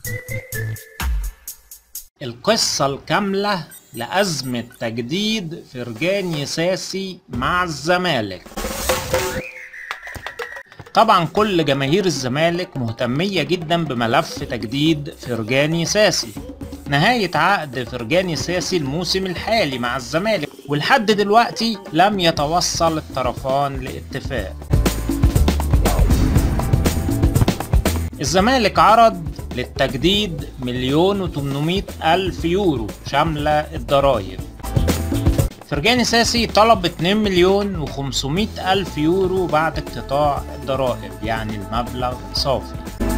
القصة الكاملة لأزمة تجديد فرجاني ساسي مع الزمالك طبعا كل جماهير الزمالك مهتمية جدا بملف تجديد فرجاني ساسي نهاية عقد فرجاني ساسي الموسم الحالي مع الزمالك ولحد دلوقتي لم يتوصل الطرفان لاتفاق الزمالك عرض للتجديد مليون وتمنمية ألف يورو شاملة الضرايب فرجاني ساسي طلب 2 مليون و500 ألف يورو بعد اقتطاع الضرائب يعني المبلغ صافي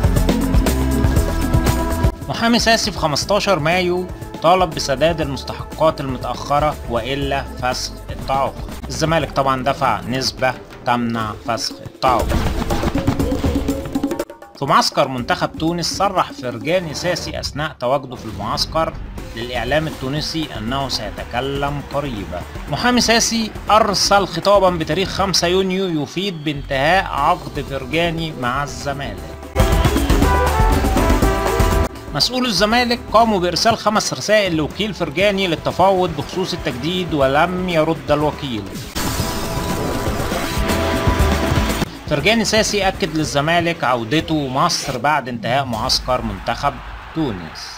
محامي ساسي في 15 مايو طالب بسداد المستحقات المتأخرة وإلا فسخ التعاقد الزمالك طبعا دفع نسبة تمنع فسخ التعاقد في معسكر منتخب تونس صرح فرجاني ساسي أثناء تواجده في المعسكر للإعلام التونسي أنه سيتكلم قريبا محامي ساسي أرسل خطابا بتاريخ 5 يونيو يفيد بانتهاء عقد فرجاني مع الزمالك مسؤول الزمالك قاموا بإرسال خمس رسائل لوكيل فرجاني للتفاوض بخصوص التجديد ولم يرد الوكيل فرجاني ساسي أكد للزمالك عودته مصر بعد انتهاء معسكر منتخب تونس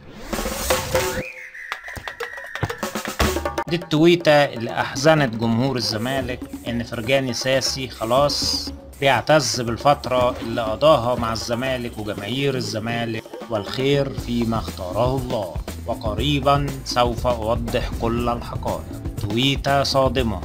دي التويتة اللي أحزنت جمهور الزمالك إن فرجاني ساسي خلاص بيعتز بالفترة اللي قضاها مع الزمالك وجماهير الزمالك والخير فيما اختاره الله وقريبا سوف أوضح كل الحقائق تويتة صادمة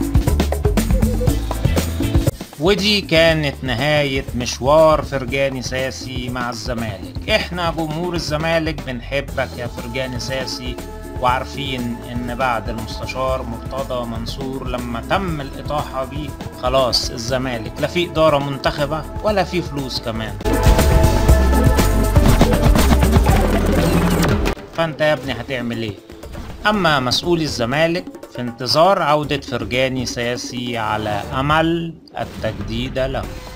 ودي كانت نهاية مشوار فرجاني ساسي مع الزمالك احنا جمهور الزمالك بنحبك يا فرجاني ساسي وعارفين ان بعد المستشار مرتضى منصور لما تم الاطاحة بيه خلاص الزمالك لا في ادارة منتخبة ولا في فلوس كمان فانت يا ابني هتعمل ايه اما مسؤولي الزمالك في انتظار عودة فرجاني ساسي على امل التجديد له